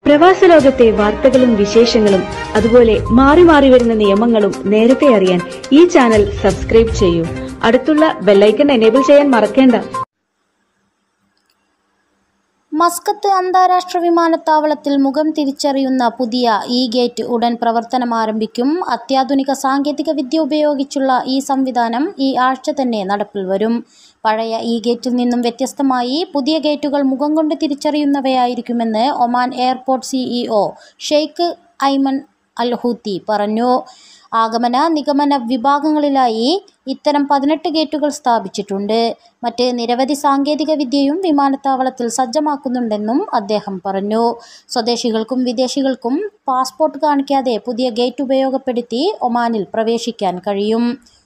പ്രവാസ ലോകത്തെ വാർത്തകളും വിശേഷങ്ങളും അതുപോലെ മാറി മാറി വരുന്ന നിയമങ്ങളും നേരത്തെ അറിയാൻ ഈ ചാനൽ സബ്സ്ക്രൈബ് ചെയ്യൂ അടുത്തുള്ള ബെല്ലൈക്കൺ എനേബിൾ ചെയ്യാൻ മറക്കേണ്ട മസ്കത്ത് അന്താരാഷ്ട്ര വിമാനത്താവളത്തിൽ മുഖം തിരിച്ചറിയുന്ന പുതിയ ഇ ഗേറ്റ് ഉടൻ പ്രവർത്തനം ആരംഭിക്കും അത്യാധുനിക സാങ്കേതിക വിദ്യ ഉപയോഗിച്ചുള്ള ഈ സംവിധാനം ഈ ആഴ്ച തന്നെ നടപ്പിൽ വരും പഴയ ഇ ഗേറ്റിൽ നിന്നും വ്യത്യസ്തമായി പുതിയ ഗേറ്റുകൾ മുഖം കൊണ്ട് തിരിച്ചറിയുന്നവയായിരിക്കുമെന്ന് Oman airport CEO Sheikh Ayman Al Hoothi പറഞ്ഞു ആഗമന നിഗമന വിഭാഗങ്ങളിലായി ഇത്തരം പതിനെട്ട് ഗേറ്റുകൾ സ്ഥാപിച്ചിട്ടുണ്ട് മറ്റ് നിരവധി സാങ്കേതിക വിദ്യയും വിമാനത്താവളത്തിൽ സജ്ജമാക്കുന്നുണ്ടെന്നും അദ്ദേഹം പറഞ്ഞു സ്വദേശികൾക്കും വിദേശികൾക്കും പാസ്പോർട്ട് കാണിക്കാതെ പുതിയ ഗേറ്റ് ഉപയോഗപ്പെടുത്തി ഒമാനിൽ പ്രവേശിക്കാൻ കഴിയും